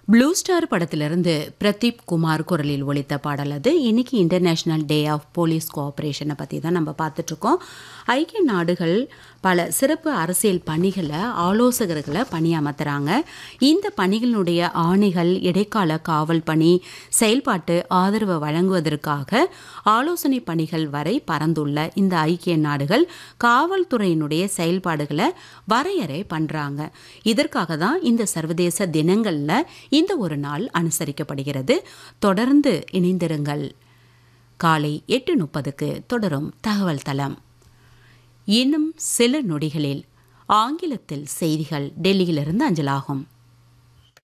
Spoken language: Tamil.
ப்ளூ ஸ்டார் படத்திலிருந்து பிரதீப் குமார் குரலில் ஒலித்த பாடல் அது இன்னைக்கு இன்டர்நேஷ்னல் டே ஆஃப் போலீஸ் கோஆப்ரேஷனை பற்றி தான் நம்ம பார்த்துட்ருக்கோம் ஐக்கிய நாடுகள் பல சிறப்பு அரசியல் பணிகளை ஆலோசகர்களை பணியமர்த்துறாங்க இந்த பணிகளினுடைய ஆணைகள் இடைக்கால காவல் பணி செயல்பாட்டு ஆதரவு வழங்குவதற்காக ஆலோசனை பணிகள் வரை பறந்துள்ள இந்த ஐக்கிய நாடுகள் காவல்துறையினுடைய செயல்பாடுகளை வரையறை பண்றாங்க இதற்காக தான் இந்த சர்வதேச தினங்கள்ல இந்த ஒரு நாள் அனுசரிக்கப்படுகிறது தொடர்ந்து இணைந்திருங்கள் காலை எட்டு முப்பதுக்கு தொடரும் தகவல் தளம் இன்னும் சில நொடிகளில் ஆங்கிலத்தில் செய்திகள் டெல்லியிலிருந்து அஞ்சலாகும்